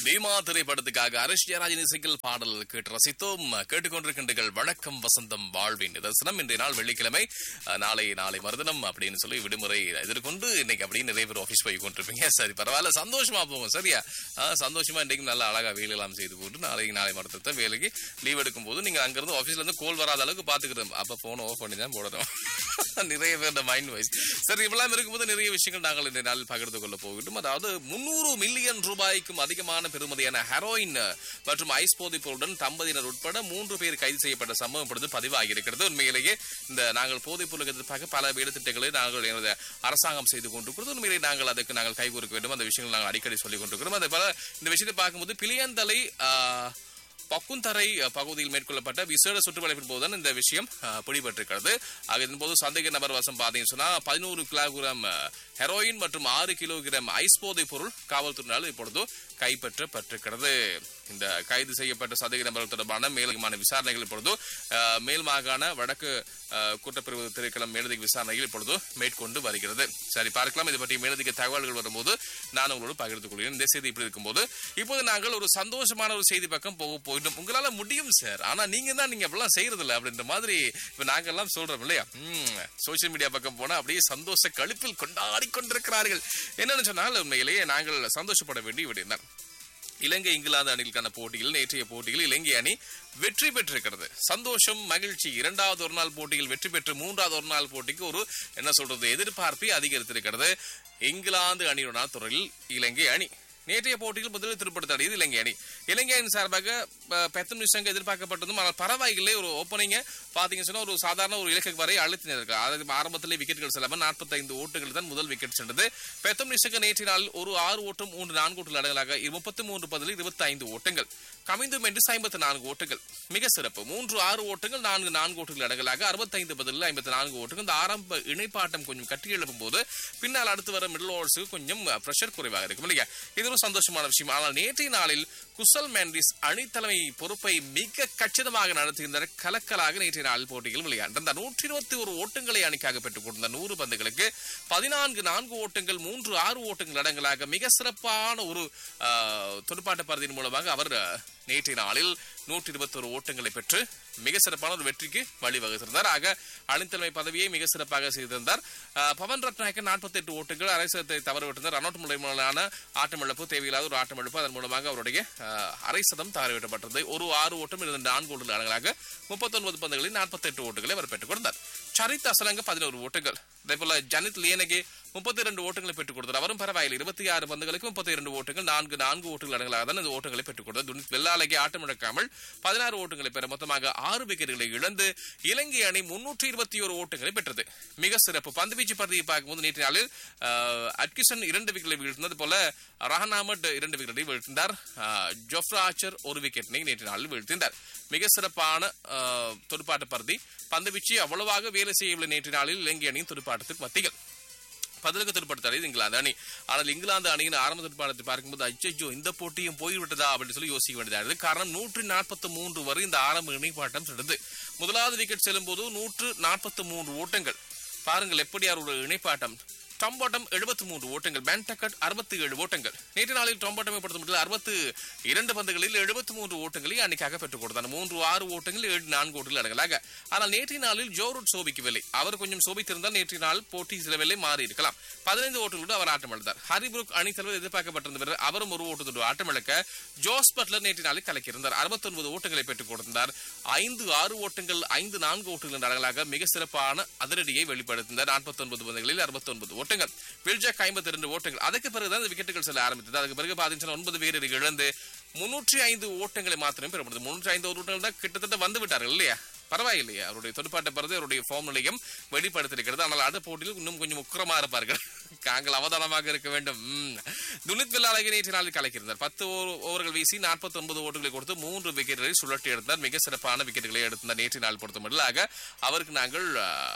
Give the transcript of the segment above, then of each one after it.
பீமா திரைப்படத்துக்காக அரஷ் ஜெயராஜின் இசையில் பாடல் கேட்டு ரசித்தோம் கேட்டுக்கொண்டிருக்கின்றீர்கள் வணக்கம் வசந்தம் வாழ்வின் தரிசனம் இன்றைய நாள் வெள்ளிக்கிழமை அஹ், நாளை நாளை மறுதினம் அப்படின்னு சொல்லி விடுமுறை எதிர்கொண்டு இன்னைக்கு அப்படியே நிறைய பேர் ஆஃபீஸ் போய் கொண்டிருப்பீங்க சரி பரவாயில்ல சந்தோஷமா போவோம் சரியா அஹ், சந்தோஷமா இன்னைக்கு நல்லா அழகா வேலையெல்லாம் செய்து போட்டு நாளைக்கு நாளை மறுத்தத்தை வேலைக்கு லீவ் எடுக்கும் போது நீங்க அங்கிருந்து ஆஃபீஸ்ல இருந்து கோல் வராத அளவுக்கு பாத்துக்கிறோம் அப்ப போன் ஆஃப் பண்ணி தான் போடணும் நிறைய பேர் மைண்ட் வைஸ் சரி இவ்வளவு இருக்கும்போது நிறைய விஷயங்கள் நாங்கள் இந்த நாளில் பகிர்ந்து கொள்ள போகிட்டோம் அதாவது முன்னூறு மில்லியன் ரூபாய்க்கும் அதிகமான பெறுமதியான ஹெரோயின் மற்றும் ஐஸ் போதைப் பொருளுடன் தம்பதியினர் உட்பட மூன்று பேர் கைது செய்யப்பட்ட சம்பவம் இப்பொழுது பதிவாகி இருக்கிறது உண்மையிலேயே இந்த நாங்கள் போதைப் பொருளுக்கு எதிர்ப்பாக பல வேலை திட்டங்களை நாங்கள் எனது அரசாங்கம் செய்து கொண்டிருக்கிறது உண்மையிலே நாங்கள் அதுக்கு நாங்கள் கைகூர்க்க வேண்டும் அந்த விஷயங்கள் நாங்கள் அடிக்கடி சொல்லிக் கொண்டிருக்கிறோம் அதே போல இந்த விஷயத்தை பார்க்கும்போது பிளியந்தலை ஆஹ், பக்குந்தரை அஹ், பகுதியில் மேற்கொள்ளப்பட்ட விசேட சுற்றுவளைப்பின் போதுதான் இந்த விஷயம் அஹ், பிடிபட்டிருக்கிறது ஆக இதன் போது சந்தேக நபர் வசம் பார்த்தீங்கன்னு சொன்னா பதினோரு கிலோகிராம் அஹ், ஹெரோயின் மற்றும் ஆறு கிலோகிராம் ஐஸ் போதைப் பொருள் காவல்துறையினால் இப்பொழுது கைப்பற்றப்பட்டிருக்கிறது இந்த கைது செய்யப்பட்ட சந்தேக நபர்கள் தொடர்பான மேலதிகமான விசாரணைகள் இப்பொழுது அஹ், மேல் மாகாண வடக்கு அஹ், குற்றப்பிரிவு திரைக்களம் மேலதிக விசாரணைகள் இப்பொழுது மேற்கொண்டு வருகிறது சரி பார்க்கலாம் இது பற்றி மேலதிக தகவல்கள் வரும்போது நான் உங்களோடு பகிர்ந்து கொள்கிறேன் இந்த செய்தி இப்படி இருக்கும்போது இப்போது நாங்கள் ஒரு சந்தோஷமான ஒரு செய்தி பக்கம் போக போயிட்டோம் உங்களால முடியும் சார் ஆனா நீங்க தான் நீங்க அப்படிலாம் செய்யறது இல்ல அப்படின்ற மாதிரி இப்ப நாங்க எல்லாம் சொல்றோம் இல்லையா சோசியல் மீடியா பக்கம் போனா அப்படியே சந்தோஷ கழிப்பில் கொண்டாடி கொண்டிருக்கிறார்கள் என்னன்னு சொன்னால் உண்மையிலேயே நாங்கள் சந்தோஷப்பட வேண்டிய விடயம் தான் இலங்கை இங்கிலாந்து அணிகளுக்கான போட்டியில் நேற்றைய போட்டியில் இலங்கை அணி வெற்றி பெற்றிருக்கிறது சந்தோஷம் மகிழ்ச்சி இரண்டாவது ஒரு நாள் போட்டியில் வெற்றி பெற்று மூன்றாவது ஒரு நாள் போட்டிக்கு ஒரு என்ன சொல்றது எதிர்பார்ப்பை அதிகரித்திருக்கிறது இங்கிலாந்து அணியுடனான துறையில் இலங்கை அணி நேற்றைய போட்டியில் முதலில் திருப்படுத்தடையது இலங்கை அணி இலங்கை அணி சார்பாக அஹ், பெத்தம் நிஷங்க எதிர்பார்க்கப்பட்டதும் ஆனால் பரவாயில்லை ஒரு ஓப்பனிங்க பாத்தீங்கன்னு சொன்னா ஒரு சாதாரண ஒரு இலக்கு வரை அழுத்தினர் அதாவது ஆரம்பத்திலே விக்கெட்டுகள் செல்லாம 45 ஓட்டுகள் தான் முதல் விக்கெட் சென்றது பெத்தம் நிஷங்க நேற்று நாள் ஒரு ஆறு ஓட்டம் மூன்று நான்கு ஓட்டுகள் அடங்கலாக முப்பத்தி மூன்று பதில் இருபத்தி ஐந்து ஓட்டங்கள் கமிந்து மெண்டிஸ் ஐம்பத்தி நான்கு ஓட்டுகள் மிக சிறப்பு மூன்று ஆறு ஓட்டங்கள் நான்கு நான்கு ஓட்டுகள் அடங்கலாக அறுபத்தைந்து பதில் ஐம்பத்தி நான்கு ஓட்டுகள் இந்த ஆரம்ப இணைப்பாட்டம் கொஞ்சம் கட்டி எழுப்பும் போது பின்னால் அடுத்து வர மிடில் ஓவர்ஸுக்கு கொஞ்சம் ப்ரெஷர் குறைவாக இருக்கும் இல்லையா இது ஒரு சந்தோஷமான விஷயம் ஆனால் நேற்றைய நாளில் குசல் மேண்டிஸ் அணித்தலைமை பொறுப்பை மிக கச்சிதமாக நடத்துகின்ற கலக்கலாக நேற்றைய நாள் போட்டியில் விளையாண்டார் நூற்றி இருபத்தி ஒரு ஓட்டங்களை அணிக்காக பெற்றுக் கொடுத்த நூறு பந்துகளுக்கு பதினான்கு நான்கு ஓட்டங்கள் மூன்று ஆறு ஓட்டங்கள் அடங்கலாக மிக சிறப்பான ஒரு ஆஹ், துடுப்பாட்ட பரதியின் மூலமாக அவர் ஆஹ், நேற்றைய நாளில் நூற்றி இருபத்தி ஒரு ஓட்டங்களை பெற்று மிக சிறப்பான ஒரு வெற்றிக்கு வழிவகுத்திருந்தார் ஆக அணித்தலைமை பதவியை மிக சிறப்பாக செய்திருந்தார் ஆஹ், பவன் ரத்நாயக்கர் நாற்பத்தி எட்டு ஓட்டுகள் அரைசத்தை தவறவிட்டிருந்தார் ரன்அவுட் மூலமான ஆட்டமிழப்பு தேவையில்லாத ஒரு ஆட்டமிழப்பு அதன் மூலமாக அவருடைய ஆஹ், அரை சதம் தவறவிடப்பட்டது ஒரு ஆறு ஓட்டம் இருந்த நான்கு ஓட்டுகள் அடங்கலாக முப்பத்தொன்பது பந்துகளில் நாற்பத்தி எட்டு ஓட்டுகளை அவர் பெற்றுக் கொடுத்தார் சரித் அசலங்க பதினோரு ஓட்டுகள் அதே போல ஜனித் லியனகே முப்பத்தி இரண்டு ஓட்டுகளை பெற்றுக் கொடுத்தார் அவரும் பரவாயில்லை இருபத்தி ஆறு பந்துகளுக்கு முப்பத்தி இரண்டு ஓட்டுகள் நான்கு நான்கு ஓட்டுகள் அடங்கலாக தான் இந்த ஓட்டுகளை பெற்றுக் கொடுத்தார் துனித் வெள்ளாலகே ஆட்டமிழக்காமல் பதினாறு ஓட்டுகளை பெற மொத்தமாக ஆறு விக்கெட்டுகளை இழந்து இலங்கை அணி முன்னூற்றி இருபத்தி ஒரு ஓட்டுகளை பெற்றது மிக சிறப்பு பந்துவீச்சு பகுதியை பார்க்கும்போது நேற்று நாளில் ஆஹ், அட்கிசன் இரண்டு விக்கெட்டை வீழ்த்தினது போல ரஹன் அஹமட் இரண்டு விக்கெட்டை வீழ்த்தினார் ஆஹ், ஜோஃப்ரா ஆச்சர் ஒரு விக்கெட்டினை நேற்று நாளில் வீழ்த்தினார் மிக சிறப்பான ஆஹ், துடுப்பாட்ட பருதி பந்துவீச்சு அவ்வளவாக வேலை செய்யவில்லை நேற்று நாளில் இலங்கை அணியின் துடுப்பாட்டத்துக்கு மத்தியில் பதிலுக்கு துடுப்படுத்தாரு இங்கிலாந்து அணி ஆனால் இங்கிலாந்து அணியின் ஆரம்ப துடுப்பாட்டத்தை பார்க்கும்போது அச்சோ இந்த போட்டியும் போய்விட்டதா அப்படின்னு சொல்லி யோசிக்க வேண்டியதா இருந்தது காரணம் நூற்றி நாற்பத்தி மூன்று வரை இந்த ஆரம்ப இணைப்பாட்டம் சென்றது முதலாவது விக்கெட் செல்லும் போது நூற்று நாற்பத்தி மூன்று ஓட்டங்கள் பாருங்கள் எப்படி அவருடைய இணைப்பாட்டம் டொம்பாட்டம் எழுபத்தி மூன்று ஓட்டங்கள் பேண்டக்கட் அறுபத்தி ஏழு ஓட்டங்கள் நேற்று நாளில் டொம்பாட்டமை பொறுத்த மட்டும் அறுபத்து இரண்டு பந்துகளில் எழுபத்தி மூன்று ஓட்டங்களை அன்னைக்காக பெற்றுக் கொடுத்தார் மூன்று ஆறு ஓட்டங்கள் ஏழு நான்கு ஓட்டங்கள் அடங்கலாக ஆனால் நேற்றைய நாளில் ஜோரூட் சோபிக்கவில்லை அவர் கொஞ்சம் சோபித்திருந்தால் நேற்றைய நாள் போட்டி சில வேலை மாறி இருக்கலாம் பதினைந்து ஓட்டங்களோடு அவர் ஆட்டம் இழந்தார் ஹரிபுருக் அணி தலைவர் எதிர்பார்க்கப்பட்டிருந்த வீரர் அவரும் ஒரு ஓட்டத்தோடு ஆட்டம் இழக்க ஜோஸ் பட்லர் நேற்று நாளில் கலக்கியிருந்தார் அறுபத்தொன்பது ஓட்டங்களை பெற்றுக் கொடுத்திருந்தார் ஐந்து ஆறு ஓட்டங்கள் ஐந்து நான்கு ஓட்டங்கள் அடங்கலாக மிக சிறப்பான அதிரடியை வெளிப்படுத்தினார் நாற்பத்தி ஒன்பது பந்துகளில் அறுபத்தொன்பது ஓட்டங்கள் வில்ஜாக் ஐம்பத்தி இரண்டு ஓட்டங்கள் அதுக்கு பிறகுதான் இந்த விக்கெட்டுகள் செல்ல ஆரம்பித்தது அதுக்கு பிறகு பாத்தீங்கன்னா ஒன்பது வீரர்கள் இழந்து முன்னூற்றி ஐந்து ஓட்டங்களை மாத்திரமே பெற முடியும் முன்னூற்றி ஐந்து ஓட்டங்கள் தான் கிட்டத்தட்ட வந்து விட்டார்கள் இல்லையா பரவாயில்லையா அவருடைய துடுப்பாட்ட பிறகு அவருடைய ஃபார்ம் நிலையம் வெளிப்படுத்திருக்கிறது ஆனால் அடுத்த போட்டியில் இன்னும் கொஞ்சம் உக்கிரமா இருப்பார்கள் தாங்கள் அவதானமாக இருக்க வேண்டும் ம். துனித் வில்லாலகி நேற்று நாளில் கலக்கியிருந்தார் பத்து ஓ- ஓவர்கள் வீசி நாற்பத்தி ஒன்பது ஓட்டுகளை கொடுத்து மூன்று விக்கெட்டுகளை சுழற்றி எடுத்தார் மிக சிறப்பான விக்கெட்டுகளை எடுத்தார் நேற்று நாள் பொறுத்த மட்டும் அவருக்கு நாங்கள் ஆ,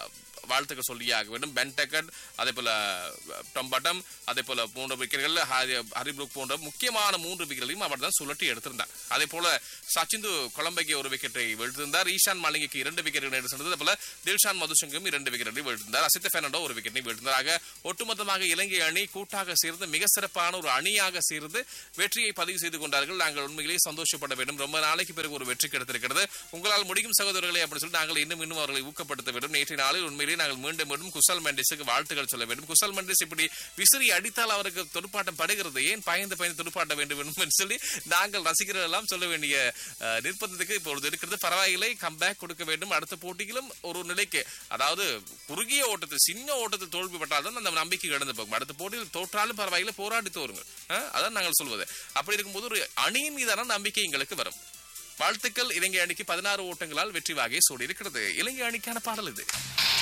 வாழ்த்துக்கள் சொல்லியாக வேண்டும் பென்டெக்கட் அதே போல டம் பட்டம் அதே போல மூன்று விக்கெட்டுகள் ஹரிப்ரூக் போன்ற முக்கியமான மூன்று விக்கெட்களையும் அவர் தான் சுழட்டி எடுத்திருந்தார் அதே போல சச்சிந்து கொலம்பைக்கு ஒரு விக்கெட்டை வீழ்த்திருந்தார் ஈஷான் மாலிங்கிக்கு இரண்டு விக்கெட்டுகள் எடுத்திருந்தது அதே போல தில்ஷான் மதுசங்கும் இரண்டு விக்கெட்டை வீழ்த்திருந்தார் அசித்த பெர்னாண்டோ ஒரு விக்கெட்டை வீழ்த்தினார் ஆக ஒட்டுமொத்தமாக இலங்கை அணி கூட்டாக சேர்ந்து மிக சிறப்பான ஒரு அணியாக சேர்ந்து வெற்றியை பதிவு செய்து கொண்டார்கள் நாங்கள் உண்மையிலேயே சந்தோஷப்பட வேண்டும் ரொம்ப நாளைக்கு பிறகு ஒரு வெற்றி கிடைத்திருக்கிறது உங்களால் முடியும் சகோதரர்களே அப்படின்னு சொல்லி நாங்கள் இன்னும் இன்னும் அவர்களை ஊக்கப்படுத்த வேண்டும் நேற்றைய நாளில் உண்மையிலேயே நாங்கள் மீண்டும் மீண்டும் குசல் மெண்டிஸுக்கு வாழ்த்துக்கள் சொல்ல வேண்டும் குசல் மெண்டிஸ் இப்படி விசிறி அடித்தால் அவருக்கு துடுப்பாட்டம் படுகிறது ஏன் பயந்து பயந்து துடுப்பாட்ட வேண்டும் என்று சொல்லி நாங்கள் ரசிகர்கள் எல்லாம் சொல்ல வேண்டிய அஹ், நிர்பந்தத்துக்கு இப்பொழுது இருக்கிறது பரவாயில்லை கம்பேக் கொடுக்க வேண்டும் அடுத்த போட்டியிலும் ஒரு நிலைக்கு அதாவது குறுகிய ஓட்டத்தில் சின்ன ஓட்டத்தில் தோல்வி பட்டால்தான் அந்த நம்பிக்கை இழந்து போகும் அடுத்த போட்டியில் தோற்றாலும் பரவாயில்லை போராடி தோறுங்கள் அஹ், அதான் நாங்கள் சொல்வது அப்படி இருக்கும்போது ஒரு அணியின் மீதான நம்பிக்கை எங்களுக்கு வரும் வாழ்த்துக்கள் இலங்கை அணிக்கு பதினாறு ஓட்டங்களால் வெற்றி வாகை சூடி இருக்கிறது இலங்கை அணிக்கான பாடல் இது